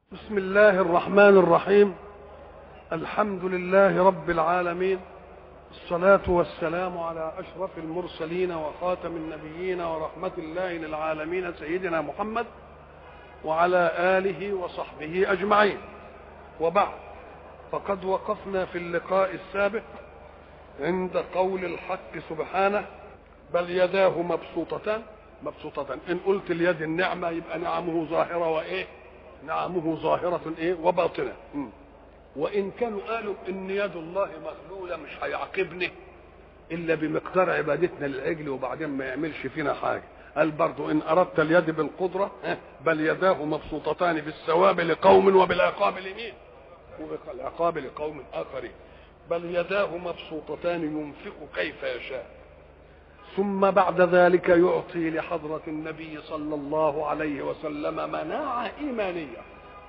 بسم الله الرحمن الرحيم الحمد لله رب العالمين الصلاة والسلام على أشرف المرسلين وخاتم النبيين ورحمة الله للعالمين سيدنا محمد وعلى آله وصحبه أجمعين وبعد فقد وقفنا في اللقاء السابق عند قول الحق سبحانه بل يداه مبسوطتان مبسوطتان إن قلت اليد النعمة يبقى نعمه ظاهرة وإيه نعمه ظاهرة ايه وباطنة م. وإن كانوا قالوا إن يد الله مغلولة مش هيعاقبني إلا بمقدار عبادتنا للعجل وبعدين ما يعملش فينا حاجة قال برضو إن أردت اليد بالقدرة بل يداه مبسوطتان بالثواب لقوم وبالعقاب لمين وبالعقاب لقوم آخرين بل يداه مبسوطتان ينفق كيف يشاء ثم بعد ذلك يعطي لحضرة النبي صلى الله عليه وسلم مناعة إيمانية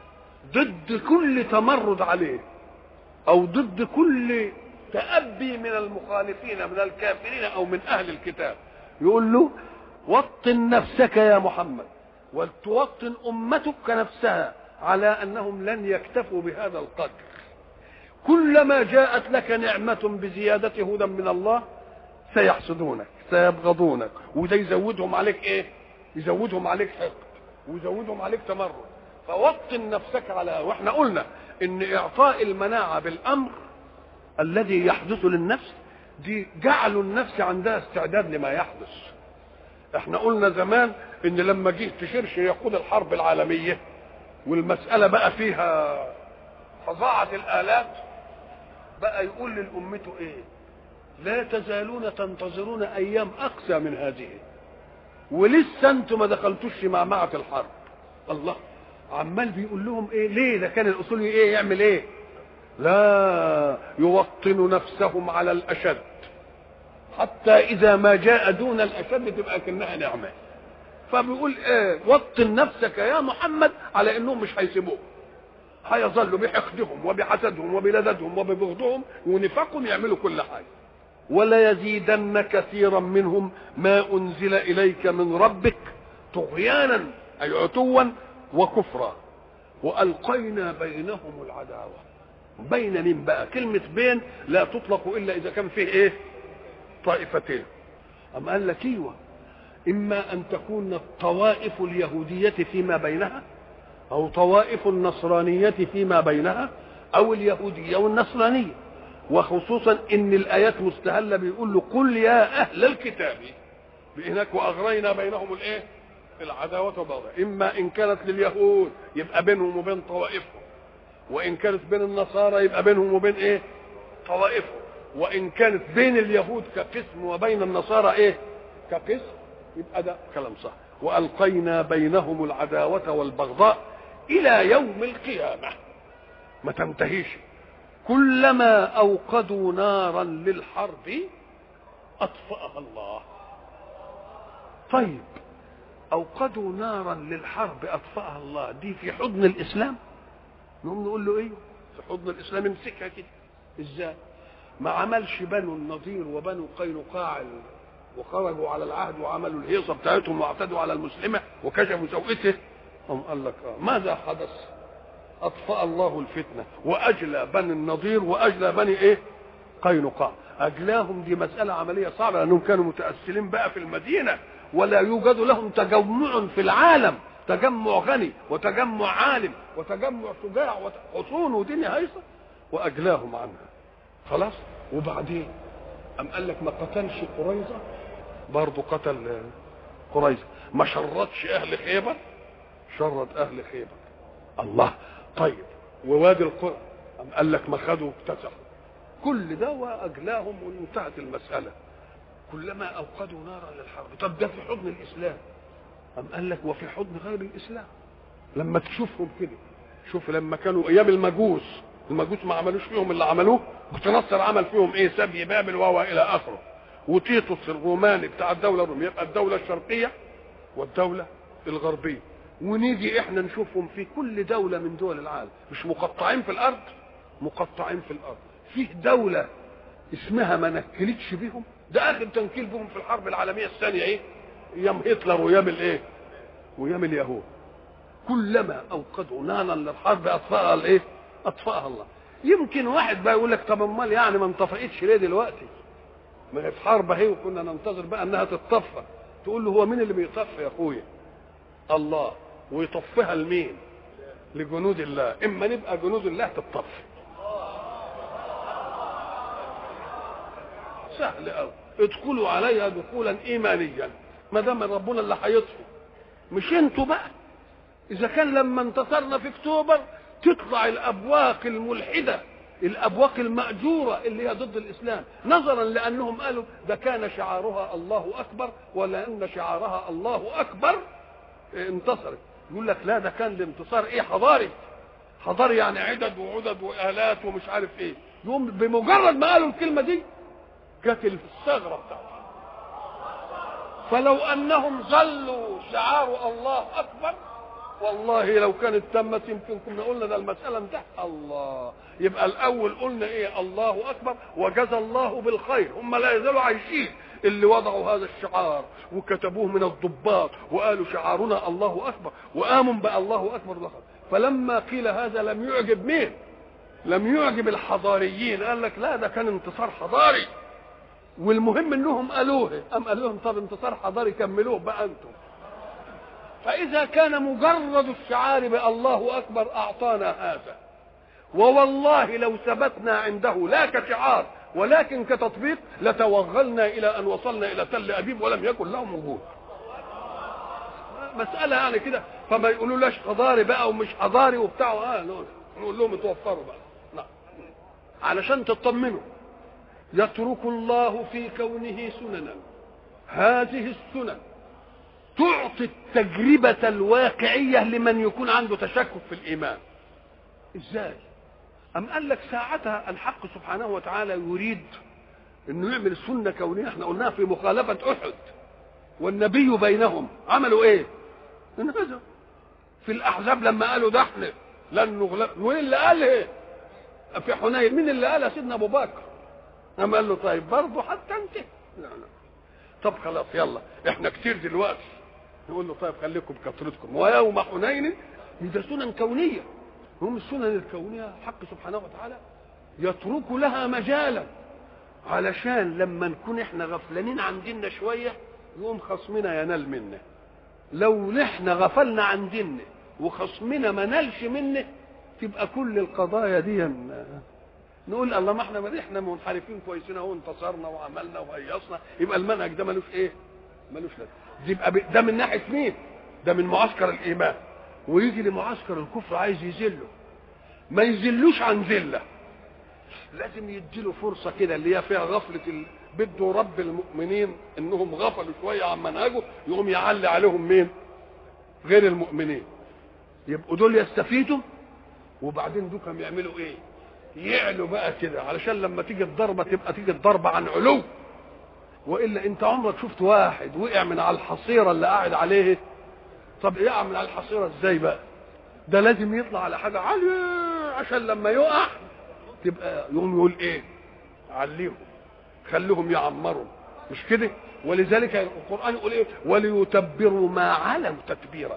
ضد كل تمرد عليه أو ضد كل تأبي من المخالفين من الكافرين أو من أهل الكتاب يقول له وطن نفسك يا محمد ولتوطن أمتك نفسها على أنهم لن يكتفوا بهذا القدر كلما جاءت لك نعمة بزيادة هدى من الله سيحسدونك سيبغضونك وده يزودهم عليك ايه يزودهم عليك حقد ويزودهم عليك تمرد فوطن نفسك على واحنا قلنا ان اعطاء المناعه بالامر الذي يحدث للنفس دي جعلوا النفس عندها استعداد لما يحدث احنا قلنا زمان ان لما جه تشرشر يقود الحرب العالميه والمساله بقى فيها فظاعه الالات بقى يقول لامته ايه لا تزالون تنتظرون ايام اقسى من هذه ولسه انتم ما دخلتوش في معمعه الحرب الله عمال بيقول لهم ايه ليه ده كان الاصولي ايه يعمل ايه لا يوطن نفسهم على الاشد حتى اذا ما جاء دون الاشد تبقى كانها نعمه فبيقول ايه وطن نفسك يا محمد على انهم مش هيسيبوك هيظلوا بحقدهم وبحسدهم وبلددهم وببغضهم ونفاقهم يعملوا كل حاجه وليزيدن كثيرا منهم ما انزل اليك من ربك طغيانا اي عتوا وكفرا والقينا بينهم العداوه بين من بقى كلمه بين لا تطلق الا اذا كان فيه ايه طائفتين اما قال لك ايوه اما ان تكون الطوائف اليهوديه فيما بينها او طوائف النصرانيه فيما بينها او اليهوديه والنصرانيه وخصوصا ان الايات مستهله بيقول له قل يا اهل الكتاب هناك واغرينا بينهم الايه العداوه والبغضاء اما ان كانت لليهود يبقى بينهم وبين طوائفهم وان كانت بين النصارى يبقى بينهم وبين ايه طوائفهم وان كانت بين اليهود كقسم وبين النصارى ايه كقسم يبقى ده كلام صح والقينا بينهم العداوه والبغضاء الى يوم القيامه ما تنتهيش كلما اوقدوا نارا للحرب اطفاها الله طيب اوقدوا نارا للحرب اطفاها الله دي في حضن الاسلام نقوم نقول له ايه في حضن الاسلام امسكها كده ازاي ما عملش بنو النضير وبنو قينقاع وخرجوا على العهد وعملوا الهيصه بتاعتهم واعتدوا على المسلمه وكشفوا سوءته قام قال لك آه. ماذا حدث اطفأ الله الفتنه واجلى بني النضير واجلى بني ايه قينقاع اجلاهم دي مساله عمليه صعبه لانهم كانوا متاثرين بقى في المدينه ولا يوجد لهم تجمع في العالم تجمع غني وتجمع عالم وتجمع شجاع وحصون ودنيا هيصه واجلاهم عنها خلاص وبعدين أم قال لك ما قتلش قريظه برضه قتل قريظه ما شردش اهل خيبر شرد اهل خيبر الله طيب ووادي القرى أم قال لك ما خدوا اكتسحوا كل ده واجلاهم وانتهت المساله كلما اوقدوا نارا للحرب طب ده في حضن الاسلام أم قال لك وفي حضن غير الاسلام لما تشوفهم كده شوف لما كانوا ايام المجوس المجوس ما عملوش فيهم اللي عملوه بتنصر عمل فيهم ايه سبي بابل وهو الى اخره وتيتوس الروماني بتاع الدوله الروميه يبقى الدوله الشرقيه والدوله الغربيه ونيجي احنا نشوفهم في كل دولة من دول العالم مش مقطعين في الارض مقطعين في الارض فيه دولة اسمها ما نكلتش بيهم ده اخر تنكيل بهم في الحرب العالمية الثانية ايه ايام هتلر وايام الايه وايام اليهود كلما اوقدوا نارا للحرب اطفاها الايه اطفاها الله يمكن واحد بقى يقول لك طب امال يعني ما انطفئتش ليه دلوقتي ما هي في حرب اهي وكنا ننتظر بقى انها تتطفى تقول له هو مين اللي بيطفي يا اخويا الله ويطفيها لمين لجنود الله اما نبقى جنود الله تتطفي سهل قوي ادخلوا عليها دخولا ايمانيا ما دام ربنا اللي هيطفي مش انتوا بقى اذا كان لما انتصرنا في اكتوبر تطلع الابواق الملحده الابواق الماجوره اللي هي ضد الاسلام نظرا لانهم قالوا ده كان شعارها الله اكبر ولان شعارها الله اكبر انتصرت يقول لك لا ده كان الانتصار ايه حضاري حضاري يعني عدد وعدد والات ومش عارف ايه يوم بمجرد ما قالوا الكلمه دي جت الثغره بتاعتها فلو انهم ظلوا شعار الله اكبر والله لو كانت تمت يمكن كنا قلنا ده المسألة انتهت الله يبقى الأول قلنا إيه الله أكبر وجزى الله بالخير هم لا يزالوا عايشين اللي وضعوا هذا الشعار وكتبوه من الضباط وقالوا شعارنا الله أكبر وقاموا بقى الله أكبر الله فلما قيل هذا لم يعجب مين لم يعجب الحضاريين قال لك لا ده كان انتصار حضاري والمهم انهم قالوه ام قال لهم طب انتصار حضاري كملوه بقى انتم فإذا كان مجرد الشعار بالله أكبر أعطانا هذا ووالله لو ثبتنا عنده لا كشعار ولكن كتطبيق لتوغلنا إلى أن وصلنا إلى تل أبيب ولم يكن لهم وجود مسألة يعني كده فما يقولوا لاش حضاري بقى ومش حضاري وبتاع اه نقول لهم اتوفروا بقى نعم علشان تطمنوا يترك الله في كونه سننا هذه السنن تعطي التجربة الواقعية لمن يكون عنده تشكك في الإيمان إزاي أم قال لك ساعتها الحق سبحانه وتعالى يريد انه يعمل سنة كونية احنا قلناها في مخالفة احد والنبي بينهم عملوا ايه انهزموا في الاحزاب لما قالوا ده احنا لن نغلب وين اللي قال ايه في حنين مين اللي قال سيدنا ابو بكر قام قال له طيب برضه حتى انت لا لا طب خلاص يلا احنا كتير دلوقتي نقول له طيب خليكم بكثرتكم ويوم حنين ده سنن كونيه هم السنن الكونيه حق سبحانه وتعالى يترك لها مجالا علشان لما نكون احنا غفلانين عن ديننا شويه يقوم خصمنا ينال منا لو احنا غفلنا عن ديننا وخصمنا ما نالش منه تبقى كل القضايا دي نقول الله ما احنا احنا منحرفين كويسين اهو انتصرنا وعملنا وهيصنا يبقى المنهج ده ملوش ايه؟ ملوش لازمه يبقى ده من ناحيه مين؟ ده من معسكر الايمان ويجي لمعسكر الكفر عايز يذله ما يذلوش عن ذله لازم يديله فرصه كده اللي هي فيها غفله ال... بده رب المؤمنين انهم غفلوا شويه عن منهجه يقوم يعلي عليهم مين؟ غير المؤمنين يبقوا دول يستفيدوا وبعدين دول يعملوا ايه؟ يعلوا بقى كده علشان لما تيجي الضربه تبقى تيجي الضربه عن علو والا انت عمرك شفت واحد وقع من على الحصيره اللي قاعد عليه طب يقع من على الحصيره ازاي بقى ده لازم يطلع على حاجه عاليه عشان لما يقع تبقى يقوم يقول ايه عليهم خليهم يعمروا مش كده ولذلك القران يقول ايه وليتبروا ما علوا تتبيرا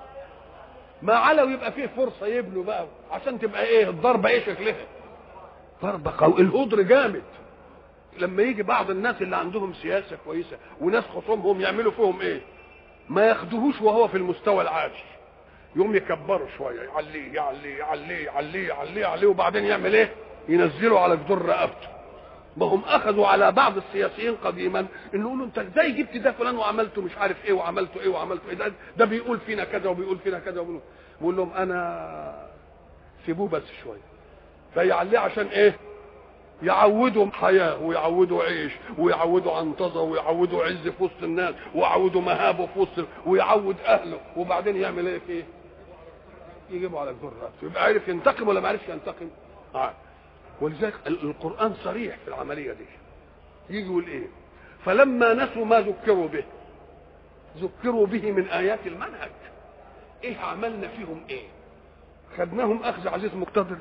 ما علوا يبقى فيه فرصه يبنوا بقى عشان تبقى ايه الضربه ايه شكلها ضربه قوي الهدر جامد لما يجي بعض الناس اللي عندهم سياسه كويسه وناس خصومهم يعملوا فيهم ايه ما ياخدوهوش وهو في المستوى العادي يقوم يكبروا شويه يعليه يعليه يعليه يعليه يعليه يعليه وبعدين يعمل ايه ينزلوا على جدور رقبته ما هم اخذوا على بعض السياسيين قديما ان يقولوا انت ازاي جبت ده فلان وعملته مش عارف ايه وعملته ايه وعملته ايه ده, ده بيقول فينا كذا وبيقول فينا كذا وبيقول بقول لهم انا سيبوه بس شويه فيعليه عشان ايه يعودوا حياه ويعودوا عيش ويعودوا عنطزه ويعودوا عز في وسط الناس ويعودوا مهابه في وسط ويعود اهله وبعدين يعمل ايه فيه؟ يجيبوا على جدور راسه يبقى عارف ينتقم ولا ما عرفش ينتقم؟ آه. ولذلك القران صريح في العمليه دي يجي يقول ايه؟ فلما نسوا ما ذكروا به ذكروا به من ايات المنهج ايه عملنا فيهم ايه؟ خدناهم اخذ عزيز مقتدر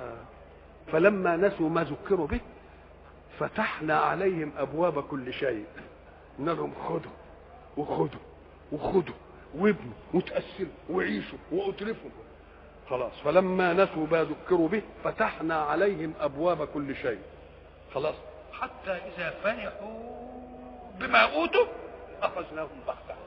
فلما نسوا ما ذكروا به فتحنا عليهم ابواب كل شيء قلنا لهم خذوا وخذوا وخذوا وابنوا وتأسلوا وعيشوا واترفوا خلاص فلما نسوا ما ذكروا به فتحنا عليهم ابواب كل شيء خلاص حتى اذا فرحوا بما اوتوا اخذناهم بغته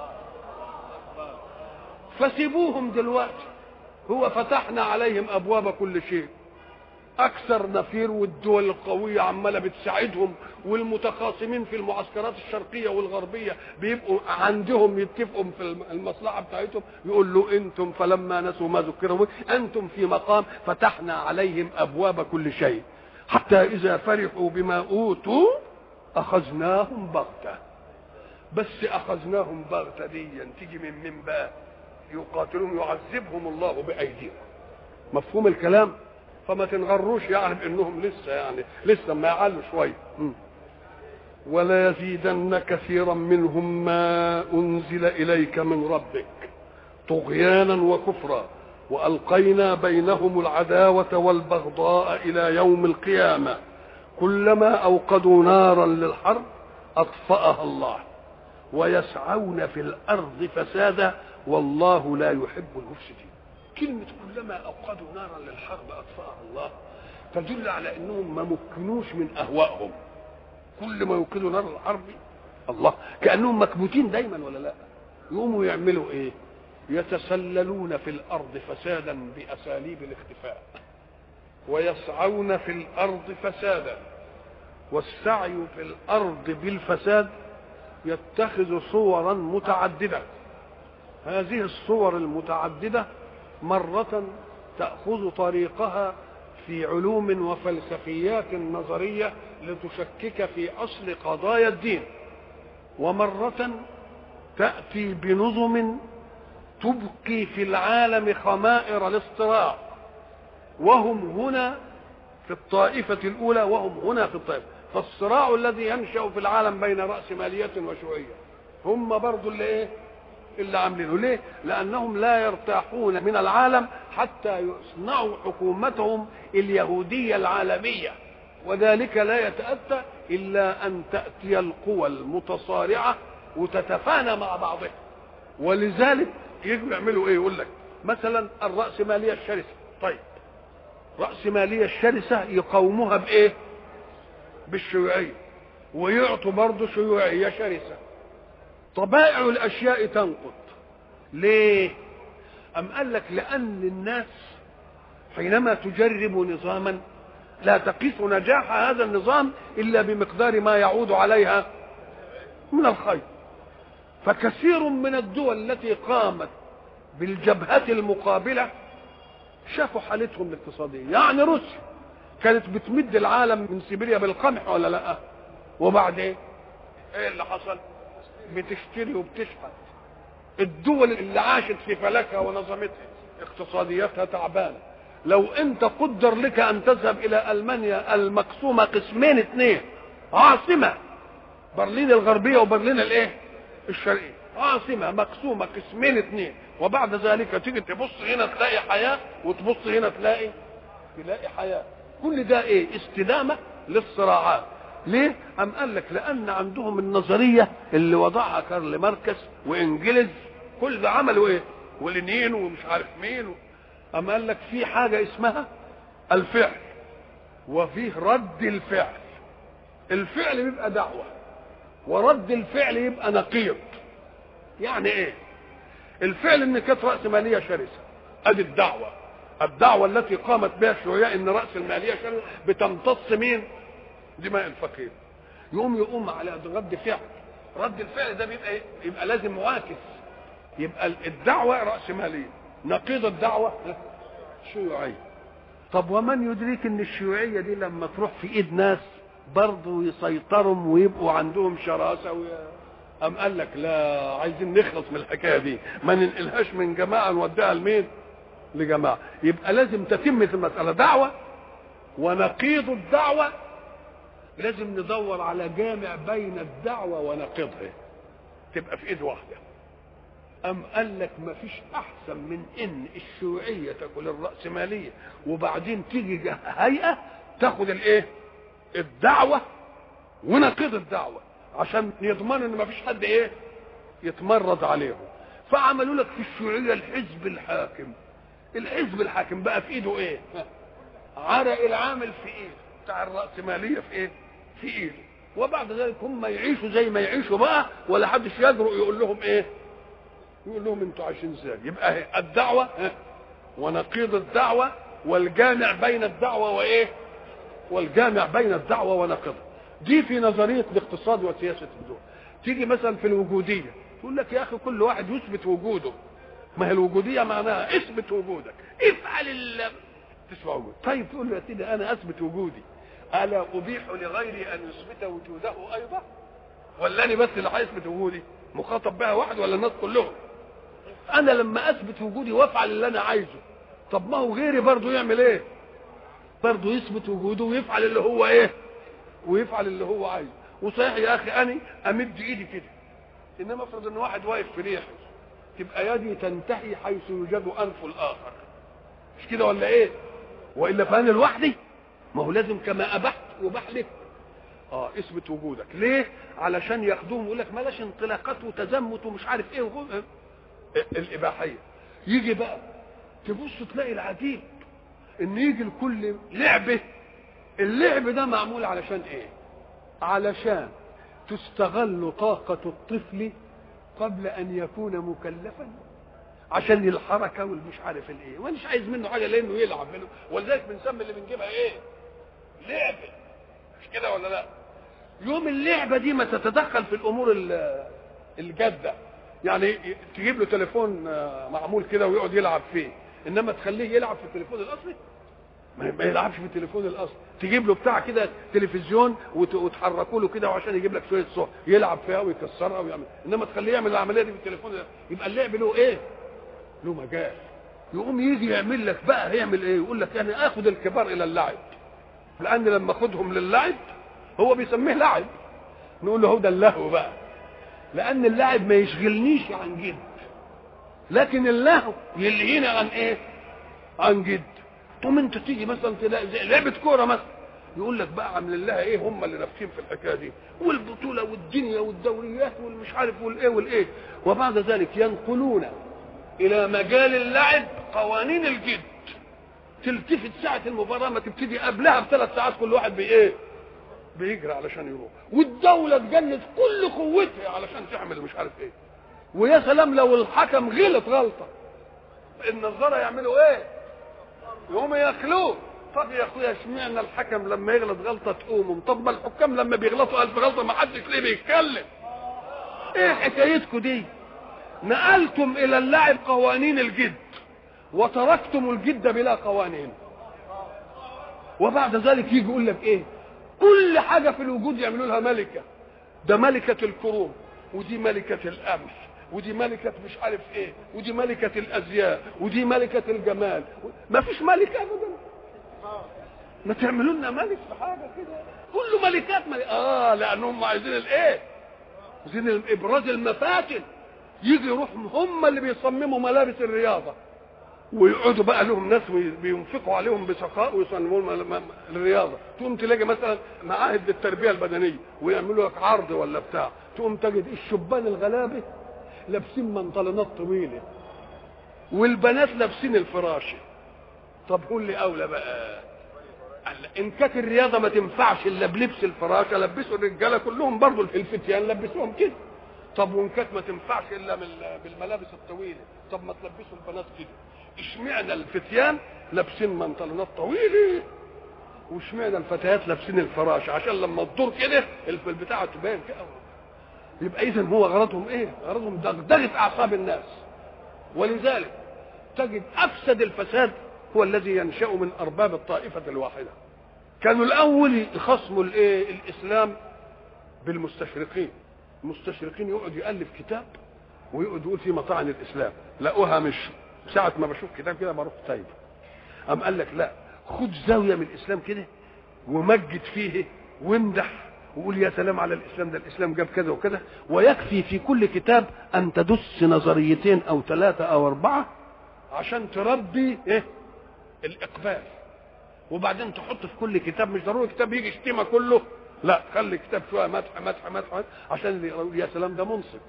فسيبوهم دلوقتي هو فتحنا عليهم ابواب كل شيء اكثر نفير والدول القويه عماله بتساعدهم والمتخاصمين في المعسكرات الشرقيه والغربيه بيبقوا عندهم يتفقوا في المصلحه بتاعتهم يقول له انتم فلما نسوا ما ذكروا به انتم في مقام فتحنا عليهم ابواب كل شيء حتى اذا فرحوا بما اوتوا اخذناهم بغته بس اخذناهم بغته دي تيجي من من بقى يقاتلهم يعذبهم الله بايديهم مفهوم الكلام فما تنغروش يعني بانهم لسه يعني لسه ما يعلوا شويه ولا يزيدن كثيرا منهم ما انزل اليك من ربك طغيانا وكفرا والقينا بينهم العداوه والبغضاء الى يوم القيامه كلما اوقدوا نارا للحرب اطفاها الله ويسعون في الارض فسادا والله لا يحب المفسدين كلمة كلما أوقدوا نارا للحرب أطفأها الله تدل على أنهم ما مكنوش من أهوائهم كل ما يوقدوا نار الحرب الله كأنهم مكبوتين دايما ولا لا يقوموا يعملوا إيه يتسللون في الأرض فسادا بأساليب الاختفاء ويسعون في الأرض فسادا والسعي في الأرض بالفساد يتخذ صورا متعددة هذه الصور المتعددة مرة تأخذ طريقها في علوم وفلسفيات نظرية لتشكك في أصل قضايا الدين ومرة تأتي بنظم تبقي في العالم خمائر الاصطراع وهم هنا في الطائفة الأولى وهم هنا في الطائفة فالصراع الذي ينشأ في العالم بين رأسمالية وشيوعية هم برضو اللي ايه اللي عاملينه ليه لانهم لا يرتاحون من العالم حتى يصنعوا حكومتهم اليهوديه العالميه وذلك لا يتاتى الا ان تاتي القوى المتصارعه وتتفانى مع بعضها ولذلك يجوا يعملوا ايه يقول لك مثلا الراسماليه الشرسه طيب راسماليه الشرسه يقاوموها بايه بالشيوعيه ويعطوا برضه شيوعيه شرسه طبائع الاشياء تنقض ليه ام قال لك لان الناس حينما تجرب نظاما لا تقيس نجاح هذا النظام الا بمقدار ما يعود عليها من الخير فكثير من الدول التي قامت بالجبهة المقابلة شافوا حالتهم الاقتصادية يعني روسيا كانت بتمد العالم من سيبيريا بالقمح ولا لا وبعدين ايه اللي حصل بتشتري وبتشحت الدول اللي عاشت في فلكها ونظمتها اقتصادياتها تعبانه لو انت قدر لك ان تذهب الى المانيا المقسومه قسمين اثنين عاصمه برلين الغربيه وبرلين الايه الشرقيه عاصمه مقسومه قسمين اثنين وبعد ذلك تيجي تبص هنا تلاقي حياه وتبص هنا تلاقي تلاقي حياه كل ده ايه استدامه للصراعات ليه؟ أم قال لك لأن عندهم النظرية اللي وضعها كارل ماركس وإنجلز كل ده عملوا إيه؟ ولينين ومش عارف مين و... أم قال لك في حاجة اسمها الفعل وفيه رد الفعل الفعل بيبقى دعوة ورد الفعل يبقى نقيض يعني ايه الفعل ان كانت راس ماليه شرسه ادي الدعوه الدعوه التي قامت بها الشيوعيه ان راس الماليه شرسه بتمتص مين دماء الفقير يقوم يقوم على رد فعل رد الفعل ده بيبقى ايه يبقى لازم معاكس يبقى الدعوه راسماليه نقيض الدعوه شيوعيه طب ومن يدرك ان الشيوعيه دي لما تروح في ايد ناس برضه يسيطروا ويبقوا عندهم شراسه وي... أم قال لك لا عايزين نخلص من الحكايه دي ما ننقلهاش من جماعه نوديها لمين؟ لجماعه يبقى لازم تتم المساله دعوه ونقيض الدعوه لازم ندور على جامع بين الدعوه ونقيضها تبقى في ايد واحده أم قال لك ما فيش أحسن من إن الشيوعية تاكل الرأسمالية وبعدين تيجي هيئة تاخد الإيه؟ الدعوة ونقيض الدعوة عشان يضمنوا إن ما فيش حد إيه؟ يتمرد عليهم فعملوا لك في الشيوعيه الحزب الحاكم الحزب الحاكم بقى في ايده ايه عرق العامل في ايده بتاع الرأسمالية في ايه في ايده وبعد ذلك هم يعيشوا زي ما يعيشوا بقى ولا حدش يجرؤ يقول لهم ايه يقول لهم انتوا عايشين ازاي يبقى الدعوة ونقيض الدعوة والجامع بين الدعوة وايه والجامع بين الدعوة ونقيضها دي في نظرية الاقتصاد وسياسة الدول تيجي مثلا في الوجودية تقول لك يا اخي كل واحد يثبت وجوده ما هي الوجودية معناها اثبت وجودك افعل ال تسمع وجود طيب تقول له يا سيدي انا اثبت وجودي الا ابيح لغيري ان يثبت وجوده ايضا ولا انا بس اللي هيثبت وجودي مخاطب بها واحد ولا الناس كلهم انا لما اثبت وجودي وافعل اللي انا عايزه طب ما هو غيري برضه يعمل ايه برضه يثبت وجوده ويفعل اللي هو ايه ويفعل اللي هو عايزه وصحيح يا اخي انا امد ايدي كده انما افرض ان واحد واقف في ريحي تبقى يدي تنتهي حيث يوجد انف الاخر مش كده ولا ايه والا فانا لوحدي ما هو لازم كما ابحت وبح لك اه اثبت وجودك ليه علشان ياخدوهم يقول لك بلاش انطلاقات وتزمت ومش عارف ايه وغو... الاباحيه يجي بقى تبص تلاقي العجيب ان يجي لكل لعبه اللعب ده معمول علشان ايه علشان تستغل طاقة الطفل قبل أن يكون مكلفا عشان الحركة والمش عارف الايه ومش عايز منه حاجة لأنه يلعب منه ولذلك بنسمي اللي بنجيبها ايه لعبة مش كده ولا لا يوم اللعبة دي ما تتدخل في الأمور الجادة يعني تجيب له تليفون معمول كده ويقعد يلعب فيه انما تخليه يلعب في التليفون الاصلي ما يلعبش في التليفون الاصلي تجيب له بتاع كده تلفزيون وتحركوا له كده وعشان يجيب لك شويه صور يلعب فيها ويكسرها ويعمل انما تخليه يعمل العمليه دي بالتليفون يبقى اللعب له ايه له مجال يقوم يجي يعمل لك بقى هيعمل ايه يقول لك يعني اخذ الكبار الى اللعب لان لما اخذهم للعب هو بيسميه لعب نقول له هو ده اللهو بقى لان اللعب ما يشغلنيش عن جد لكن اللهو يلهيني عن ايه عن جد تقوم انت تيجي مثلا تلاقي زي لعبه كوره مثلا يقول لك بقى عامل لها ايه هم اللي نافخين في الحكايه دي والبطوله والدنيا والدوريات والمش عارف والايه والايه وبعد ذلك ينقلون الى مجال اللعب قوانين الجد تلتفت ساعة المباراة ما تبتدي قبلها بثلاث ساعات كل واحد بإيه؟ بيجري علشان يروح والدولة تجند كل قوتها علشان تعمل مش عارف إيه ويا سلام لو الحكم غلط غلطة النظارة يعملوا إيه؟ يقوموا ياكلوه طب يا اخويا اشمعنى الحكم لما يغلط غلطه تقوموا طب ما الحكام لما بيغلطوا الف غلطه ما حدش ليه بيتكلم ايه حكايتكم دي نقلتم الى اللعب قوانين الجد وتركتم الجد بلا قوانين وبعد ذلك يجي يقول لك ايه كل حاجه في الوجود يعملوا لها ملكه ده ملكه الكروم ودي ملكه القمح ودي ملكة مش عارف ايه ودي ملكة الازياء ودي ملكة الجمال ما فيش ملك ابدا ما تعملوا لنا ملك في حاجة كده كله ملكات ملك. اه لانهم عايزين الايه عايزين ابراز المفاتن يجي يروح هم اللي بيصمموا ملابس الرياضة ويقعدوا بقى لهم ناس بينفقوا عليهم بسخاء ويصمموا الرياضه تقوم تلاقي مثلا معاهد للتربيه البدنيه ويعملوا لك عرض ولا بتاع تقوم تجد الشبان الغلابه لابسين منطلونات طويله والبنات لابسين الفراشه طب قول لي اولى بقى ان كانت الرياضه ما تنفعش الا بلبس الفراشه لبسوا الرجاله كلهم برضه الفتيان لبسوهم كده طب وان كانت ما تنفعش الا بالملابس الطويله طب ما تلبسوا البنات كده اشمعنى الفتيان لابسين منطلونات طويله واشمعنى الفتيات لابسين الفراشه عشان لما تدور كده البتاعه تبان كده يبقى اذا هو غرضهم ايه غرضهم دغدغه اعصاب الناس ولذلك تجد افسد الفساد هو الذي ينشا من ارباب الطائفه الواحده كانوا الاول يخصموا الايه الاسلام بالمستشرقين المستشرقين يقعد يالف كتاب ويقعد يقول في مطاعن الاسلام لقوها مش ساعه ما بشوف كتاب كده بروح سايبه قام قال لك لا خد زاويه من الاسلام كده ومجد فيه وامدح وقول يا سلام على الاسلام ده الاسلام جاب كذا وكذا ويكفي في كل كتاب ان تدس نظريتين او ثلاثه او اربعه عشان تربي ايه الاقبال وبعدين تحط في كل كتاب مش ضروري كتاب يجي شتيمه كله لا خلي كتاب شويه مدح مدح مدح عشان يا سلام ده منصف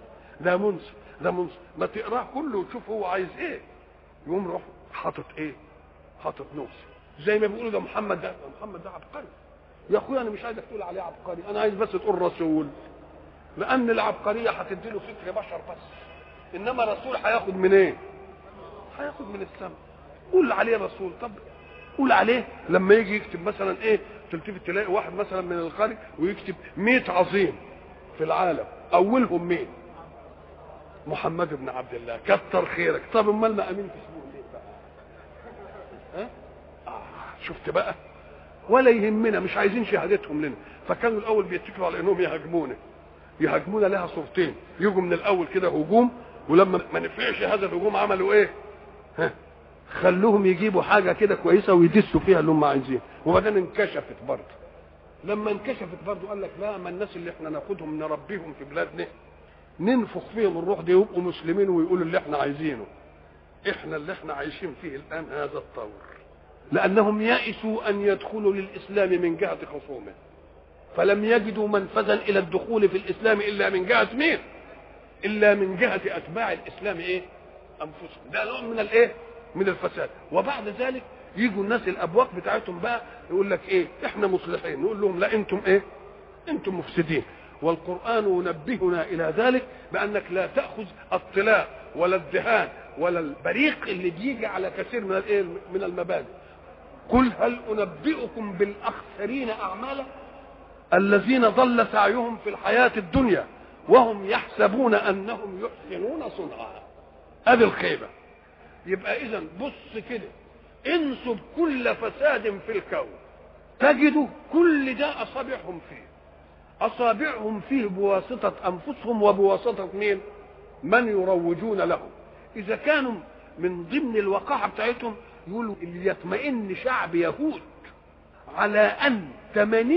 ده منصف ده منصف ما تقراه كله وتشوف هو عايز ايه يقوم روح حاطط ايه حاطط نص زي ما بيقولوا ده محمد ده محمد ده عبقري يا اخويا انا مش عايزك تقول عليه عبقري انا عايز بس تقول رسول لان العبقريه هتدي له فكر بشر بس انما رسول هياخد من ايه هياخد من السماء قول عليه رسول طب قول عليه لما يجي يكتب مثلا ايه تلتفت تلاقي واحد مثلا من الخارج ويكتب 100 عظيم في العالم اولهم مين محمد بن عبد الله كتر خيرك طب امال ما امين اسمه ليه بقى ها آه شفت بقى ولا يهمنا مش عايزين شهادتهم لنا فكانوا الاول بيتكلوا على انهم يهاجمونا يهاجمونا لها صورتين يجوا من الاول كده هجوم ولما ما نفعش هذا الهجوم عملوا ايه ها خلوهم يجيبوا حاجه كده كويسه ويدسوا فيها اللي هم عايزين وبعدين انكشفت برضه لما انكشفت برضه قال لك لا ما الناس اللي احنا ناخدهم نربيهم في بلادنا ننفخ فيهم الروح دي ويبقوا مسلمين ويقولوا اللي احنا عايزينه احنا اللي احنا عايشين فيه الان هذا الطور لانهم يئسوا ان يدخلوا للاسلام من جهه خصومه فلم يجدوا منفذا الى الدخول في الاسلام الا من جهه مين الا من جهه اتباع الاسلام ايه انفسهم ده نوع من الايه من الفساد وبعد ذلك يجوا الناس الابواق بتاعتهم بقى يقول لك ايه احنا مصلحين نقول لهم لا انتم ايه انتم مفسدين والقران ينبهنا الى ذلك بانك لا تاخذ الطلاء ولا الدهان ولا البريق اللي بيجي على كثير من الايه من المبادئ قل هل انبئكم بالاخسرين اعمالا الذين ضل سعيهم في الحياه الدنيا وهم يحسبون انهم يحسنون صنعا ادي الخيبه يبقى اذا بص كده انسب كل فساد في الكون تجد كل ده اصابعهم فيه اصابعهم فيه بواسطه انفسهم وبواسطه مين من يروجون لهم اذا كانوا من ضمن الوقاحه بتاعتهم يقولوا اللي يطمئن شعب يهود على ان 80%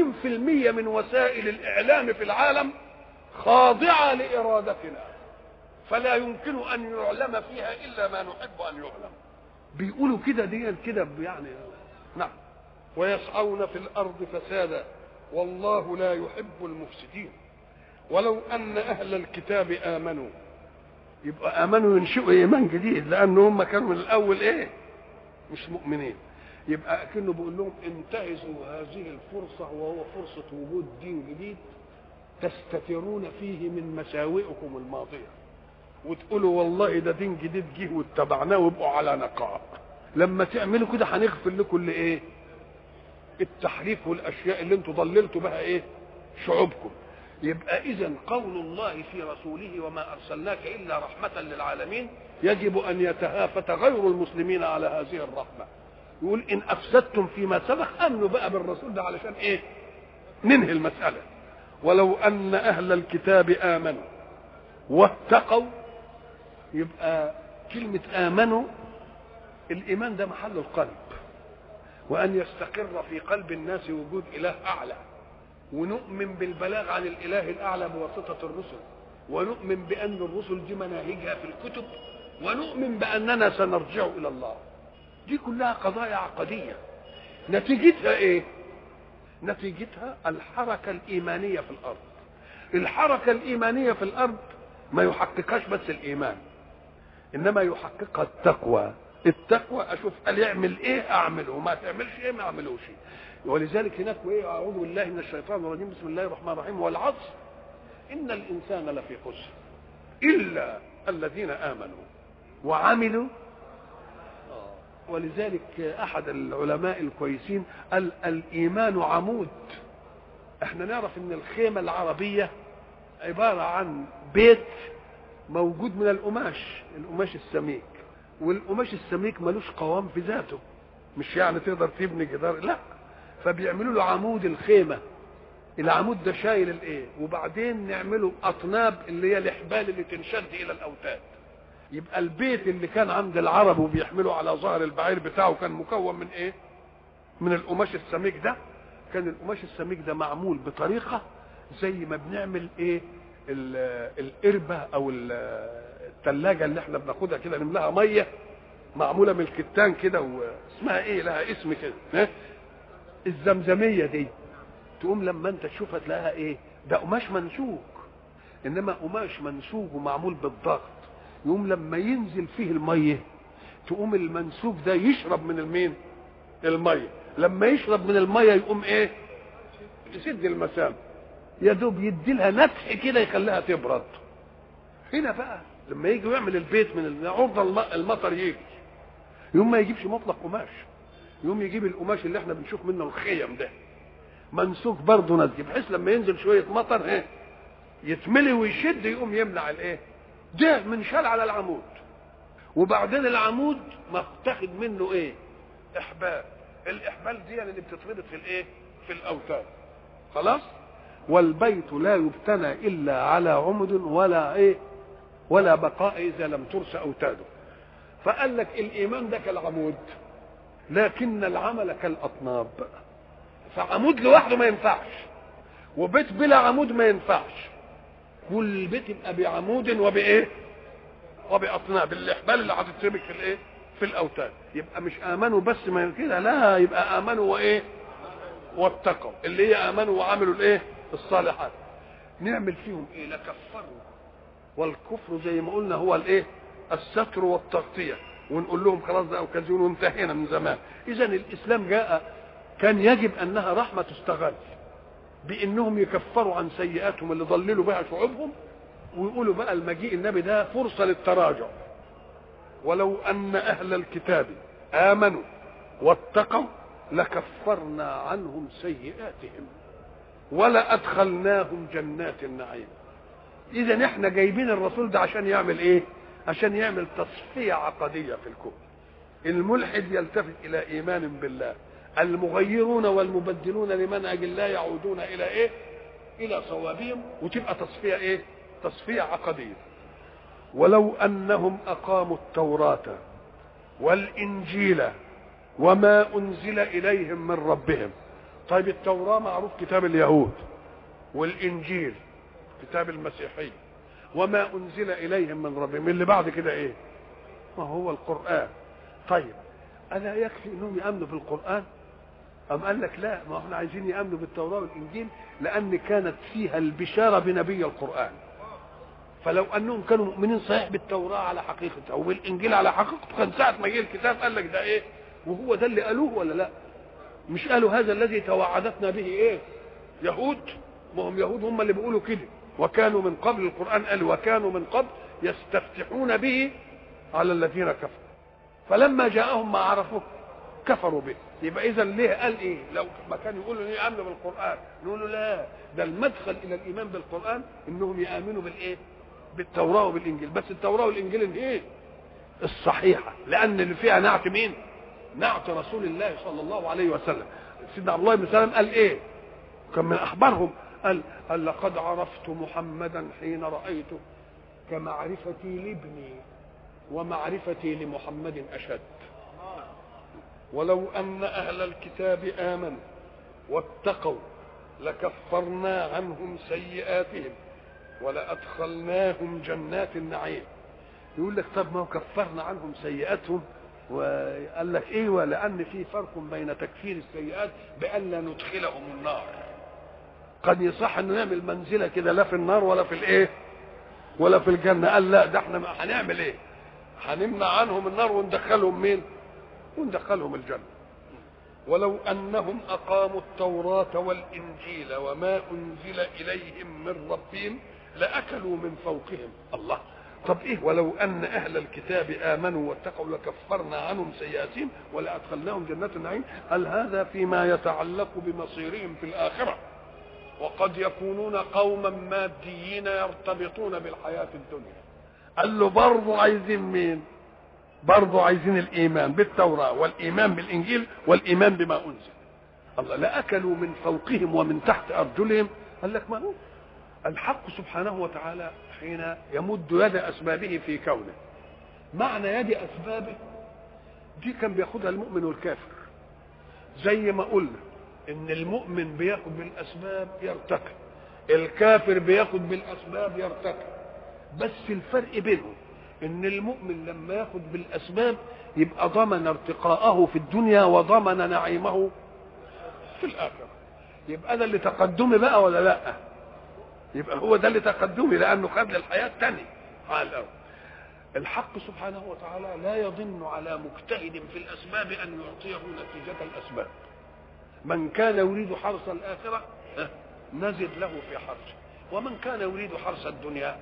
من وسائل الاعلام في العالم خاضعه لارادتنا فلا يمكن ان يعلم فيها الا ما نحب ان يعلم بيقولوا كده دي كده يعني نعم ويسعون في الارض فسادا والله لا يحب المفسدين ولو ان اهل الكتاب امنوا يبقى امنوا ينشئوا ايمان جديد لان هم كانوا من الاول ايه مش مؤمنين يبقى اكنه بيقول لهم انتهزوا هذه الفرصه وهو فرصه وجود دين جديد تستترون فيه من مساوئكم الماضيه وتقولوا والله ده دين جديد جه واتبعناه وابقوا على نقاء لما تعملوا كده هنغفر لكم اللي ايه التحريف والاشياء اللي انتم ضللتوا بها ايه شعوبكم يبقى اذا قول الله في رسوله وما ارسلناك الا رحمه للعالمين يجب ان يتهافت غير المسلمين على هذه الرحمه يقول ان افسدتم فيما سبق امنوا بقى بالرسول ده علشان ايه ننهي المساله ولو ان اهل الكتاب امنوا واتقوا يبقى كلمه امنوا الايمان ده محل القلب وان يستقر في قلب الناس وجود اله اعلى ونؤمن بالبلاغ عن الاله الاعلى بواسطه الرسل ونؤمن بان الرسل دي مناهجها في الكتب ونؤمن باننا سنرجع الى الله دي كلها قضايا عقديه نتيجتها ايه نتيجتها الحركه الايمانيه في الارض الحركه الايمانيه في الارض ما يحققهاش بس الايمان انما يحققها التقوى التقوى اشوف قال يعمل ايه اعمله وما تعملش ايه ما اعملوش ولذلك هناك وايه اعوذ بالله من الشيطان الرجيم بسم الله الرحمن الرحيم والعصر ان الانسان لفي خسر الا الذين امنوا وعملوا ولذلك احد العلماء الكويسين قال الايمان عمود احنا نعرف ان الخيمه العربيه عباره عن بيت موجود من القماش القماش السميك والقماش السميك ملوش قوام في ذاته مش يعني تقدر تبني جدار لا فبيعملوا له عمود الخيمه العمود ده شايل الايه وبعدين نعمله اطناب اللي هي الحبال اللي تنشد الى الاوتاد يبقى البيت اللي كان عند العرب وبيحملوا على ظهر البعير بتاعه كان مكون من ايه من القماش السميك ده كان القماش السميك ده معمول بطريقه زي ما بنعمل ايه القربه او الثلاجه اللي احنا بناخدها كده نملاها ميه معموله من الكتان كده واسمها ايه لها اسم كده الزمزميه دي تقوم لما انت تشوفها تلاقيها ايه ده قماش منسوج انما قماش منسوج ومعمول بالضغط يقوم لما ينزل فيه الميه تقوم المنسوج ده يشرب من المين الميه لما يشرب من الميه يقوم ايه يسد المسام يا دوب يدي لها نفح كده يخليها تبرد هنا بقى لما يجي يعمل البيت من عرض المطر يجي يوم ما يجيبش مطلق قماش يوم يجيب القماش اللي احنا بنشوف منه الخيم ده منسوج برضه نسج بحيث لما ينزل شويه مطر ايه يتملي ويشد يقوم يمنع الايه ده منشال على العمود وبعدين العمود متاخد منه ايه احبال الاحبال دي اللي بتتربط في الايه في الاوتاد خلاص والبيت لا يبتنى الا على عمد ولا ايه ولا بقاء اذا لم ترس اوتاده فقال لك الايمان ده كالعمود لكن العمل كالاطناب فعمود لوحده ما ينفعش وبيت بلا عمود ما ينفعش كل بيت يبقى بعمود وبايه وباطناب الاحبال اللي هتتربك في الايه في الاوتاد يبقى مش امنوا بس ما كده لا يبقى امنوا وايه واتقوا اللي هي امنوا وعملوا الايه الصالحات نعمل فيهم ايه لكفروا والكفر زي ما قلنا هو الايه الستر والتغطيه ونقول لهم خلاص ده اوكازيون وانتهينا من زمان اذا الاسلام جاء كان يجب انها رحمه تستغل بانهم يكفروا عن سيئاتهم اللي ضللوا بها شعوبهم ويقولوا بقى المجيء النبي ده فرصه للتراجع ولو ان اهل الكتاب امنوا واتقوا لكفرنا عنهم سيئاتهم ولا ادخلناهم جنات النعيم اذا احنا جايبين الرسول ده عشان يعمل ايه عشان يعمل تصفيه عقديه في الكون الملحد يلتفت الى ايمان بالله المغيرون والمبدلون لمنهج الله يعودون الى ايه الى صوابهم وتبقى تصفيه ايه تصفيه عقديه ولو انهم اقاموا التوراه والانجيل وما انزل اليهم من ربهم طيب التوراه معروف كتاب اليهود والانجيل كتاب المسيحيه وما انزل اليهم من ربهم اللي بعد كده ايه ما هو القران طيب الا يكفي انهم يامنوا بالقران أم قال لك لا ما احنا عايزين يامنوا بالتوراه والانجيل لان كانت فيها البشاره بنبي القران فلو انهم كانوا مؤمنين صحيح بالتوراه على حقيقتها وبالانجيل على حقيقته كان ساعه ما جه الكتاب قال لك ده ايه وهو ده اللي قالوه ولا لا مش قالوا هذا الذي توعدتنا به ايه يهود ما هم يهود هم اللي بيقولوا كده وكانوا من قبل القران قال وكانوا من قبل يستفتحون به على الذين كفروا فلما جاءهم ما عرفوه كفروا به يبقى اذا ليه قال ايه لو ما كانوا يقولوا ليه امنوا بالقران نقول له لا ده المدخل الى الايمان بالقران انهم يامنوا بالايه بالتوراه وبالانجيل بس التوراه والانجيل ايه الصحيحه لان اللي فيها نعت مين نعت رسول الله صلى الله عليه وسلم سيدنا عبد الله بن سلام قال ايه كان من اخبارهم قال قال لقد عرفت محمدا حين رايته كمعرفتي لابني ومعرفتي لمحمد اشد ولو ان اهل الكتاب امنوا واتقوا لكفرنا عنهم سيئاتهم ولادخلناهم جنات النعيم يقول لك طب ما كفرنا عنهم سيئاتهم وقال لك ايوه لان في فرق بين تكفير السيئات بان لا ندخلهم النار قد يصح ان نعمل منزله كده لا في النار ولا في الايه ولا في الجنه قال لا ده احنا هنعمل ايه هنمنع عنهم النار وندخلهم مين وندخلهم الجنه ولو انهم اقاموا التوراه والانجيل وما انزل اليهم من ربهم لاكلوا من فوقهم الله طب ايه ولو ان اهل الكتاب امنوا واتقوا لكفرنا عنهم سيئاتهم ولادخلناهم جنات النعيم هل هذا فيما يتعلق بمصيرهم في الاخره وقد يكونون قوما ماديين يرتبطون بالحياه الدنيا قال له برضه عايزين مين برضه عايزين الايمان بالتوراه والايمان بالانجيل والايمان بما انزل الله لاكلوا من فوقهم ومن تحت ارجلهم قال لك ما هو الحق سبحانه وتعالى حين يمد يد اسبابه في كونه معنى يد اسبابه دي كان بياخدها المؤمن والكافر زي ما قلنا ان المؤمن بياخد بالاسباب يرتقي الكافر بياخد بالاسباب يرتقي بس الفرق بينهم ان المؤمن لما ياخد بالاسباب يبقى ضمن ارتقاءه في الدنيا وضمن نعيمه في الاخره يبقى ده اللي تقدمي بقى ولا لا يبقى هو ده اللي تقدمي لانه خد الحياه الثانيه على الاول الحق سبحانه وتعالى لا يضن على مجتهد في الاسباب ان يعطيه نتيجه الاسباب من كان يريد حرث الاخره نزد له في حرثه ومن كان يريد حرث الدنيا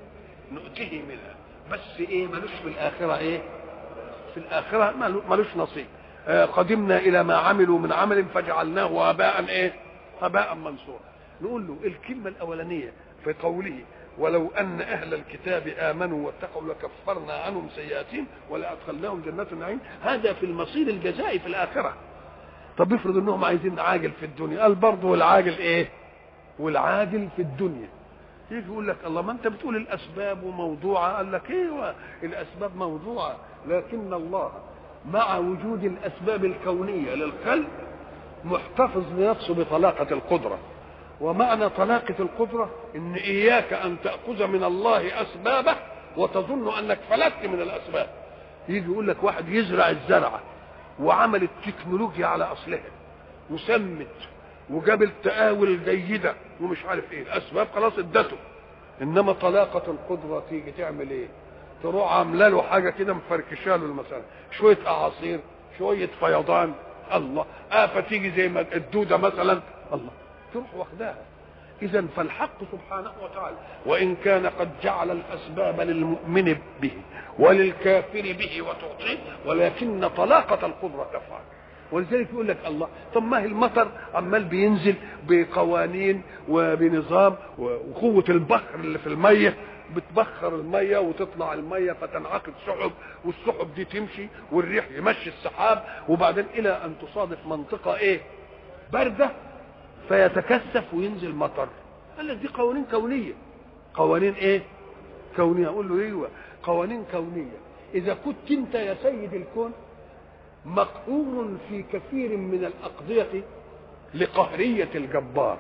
نؤته منها بس ايه ملوش في الاخره ايه في الاخره ملوش نصيب آه قدمنا الى ما عملوا من عمل فجعلناه هباء ايه هباء منصورا نقول له الكلمه الاولانيه في قوله ولو ان اهل الكتاب امنوا واتقوا لكفرنا عنهم سيئاتهم ولادخلناهم جنات النعيم هذا في المصير الجزائي في الاخره طب افرض انهم عايزين عاجل في الدنيا قال برضه والعاجل ايه والعاجل في الدنيا يجي يقول لك الله ما انت بتقول الاسباب موضوعه قال لك ايوه الاسباب موضوعه لكن الله مع وجود الاسباب الكونيه للخلق محتفظ لنفسه بطلاقه القدره ومعنى طلاقه القدره ان اياك ان تاخذ من الله اسبابه وتظن انك فلتت من الاسباب يجي يقول لك واحد يزرع الزرعه وعمل التكنولوجيا على اصلها وسمت وجاب التقاول الجيده ومش عارف ايه الاسباب خلاص ادته انما طلاقه القدره تيجي تعمل ايه تروح عامله له حاجه كده مفركشه له المساله شويه اعاصير شويه فيضان الله آفة تيجي زي ما الدودة مثلا الله تروح واخداها إذا فالحق سبحانه وتعالى وإن كان قد جعل الأسباب للمؤمن به وللكافر به وتعطيه ولكن طلاقة القدرة تفعل ولذلك يقول لك الله طب ما هي المطر عمال بينزل بقوانين وبنظام وقوة البخر اللي في المية بتبخر المية وتطلع المية فتنعقد سحب والسحب دي تمشي والريح يمشي السحاب وبعدين إلى أن تصادف منطقة إيه باردة فيتكثف وينزل مطر قال لك دي قوانين كونية قوانين إيه كونية أقول له أيوه قوانين كونية إذا كنت أنت يا سيد الكون مقهور في كثير من الأقضية لقهرية الجبار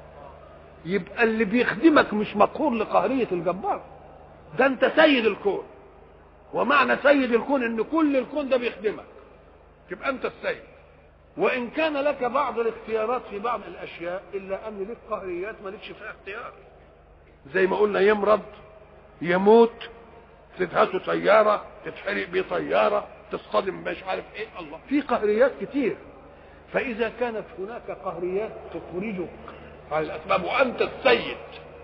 يبقى اللي بيخدمك مش مقهور لقهرية الجبار ده انت سيد الكون ومعنى سيد الكون ان كل الكون ده بيخدمك تبقى انت السيد وان كان لك بعض الاختيارات في بعض الاشياء الا ان لك قهريات مالكش فيها اختيار زي ما قلنا يمرض يموت تدهسه سيارة تتحرق بيه طيارة تصطدم مش عارف ايه الله في قهريات كتير فاذا كانت هناك قهريات تخرجك على الاسباب وانت السيد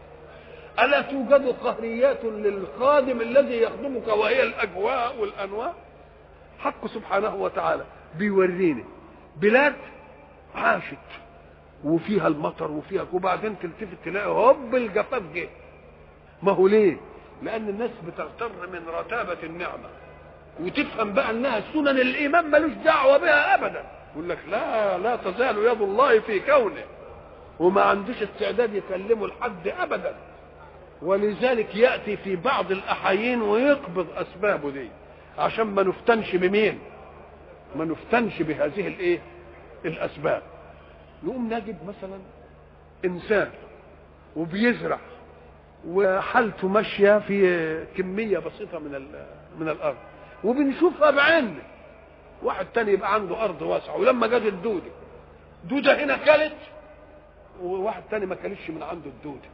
الا توجد قهريات للخادم الذي يخدمك وهي الاجواء والانواع حق سبحانه وتعالى بيوريني بلاد عاشت وفيها المطر وفيها وبعدين تلتفت تلاقي هوب الجفاف جه ما هو ليه؟ لان الناس بتغتر من رتابه النعمه وتفهم بقى انها سنن الايمان ملوش دعوه بها ابدا يقول لك لا لا تزال يد الله في كونه وما عندوش استعداد يكلمه لحد ابدا ولذلك ياتي في بعض الاحايين ويقبض اسبابه دي عشان ما نفتنش بمين ما نفتنش بهذه الايه الاسباب نقوم نجد مثلا انسان وبيزرع وحالته ماشيه في كميه بسيطه من من الارض وبنشوفها بعيننا واحد تاني يبقى عنده ارض واسعه ولما جت الدوده دوده هنا كلت وواحد تاني ما كلتش من عنده الدوده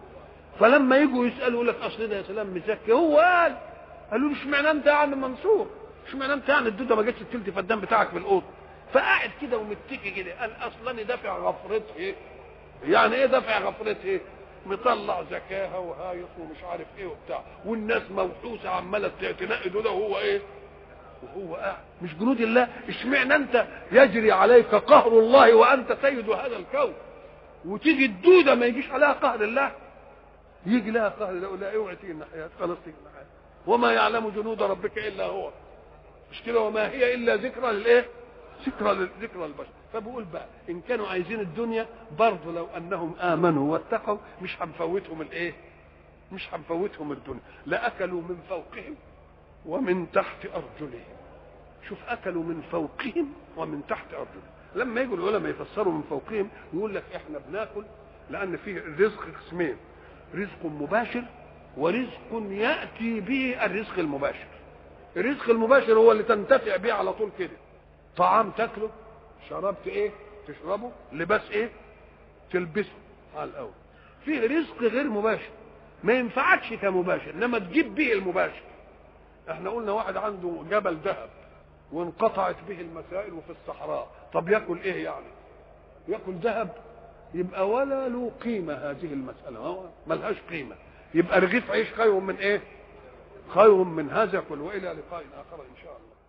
فلما يجوا يسالوا يقول لك اصل ده يا سلام مزكي هو قال قالوا له اشمعنى انت يا عم منصور اشمعنى انت يعني الدوده ما جاتش التلت فدان بتاعك في الاوضه فقاعد كده ومتكي كده قال اصلا دافع غفرتي يعني ايه دافع غفرتي مطلع زكاها وهايص ومش عارف ايه وبتاع والناس موحوسه عماله تنقي دول وهو ايه وهو قاعد مش جنود الله اشمعنى انت يجري عليك قهر الله وانت سيد هذا الكون وتيجي الدوده ما يجيش عليها قهر الله يجي لها قهر الله لا اوعي تيجي الناحيات خلاص تيجي الناحيات وما يعلم جنود ربك الا هو مش كده وما هي الا ذكرى للايه ذكرى ذكرى البشر فبقول بقى ان كانوا عايزين الدنيا برضه لو انهم امنوا واتقوا مش هنفوتهم الايه مش هنفوتهم الدنيا لاكلوا من فوقهم ومن تحت ارجلهم شوف اكلوا من فوقهم ومن تحت ارجلهم لما يجوا العلماء يفسروا من فوقهم يقول لك احنا بناكل لان فيه الرزق قسمين رزق مباشر ورزق ياتي به الرزق المباشر الرزق المباشر هو اللي تنتفع به على طول كده طعام تاكله شربت ايه تشربه لباس ايه تلبسه على الاول فيه رزق غير مباشر ما ينفعكش كمباشر انما تجيب به المباشر احنا قلنا واحد عنده جبل ذهب وانقطعت به المسائل وفي الصحراء طب ياكل ايه يعني ياكل ذهب يبقى ولا له قيمه هذه المساله هو ملهاش قيمه يبقى رغيف عيش خير من ايه خير من هذا كله والى لقاء اخر ان شاء الله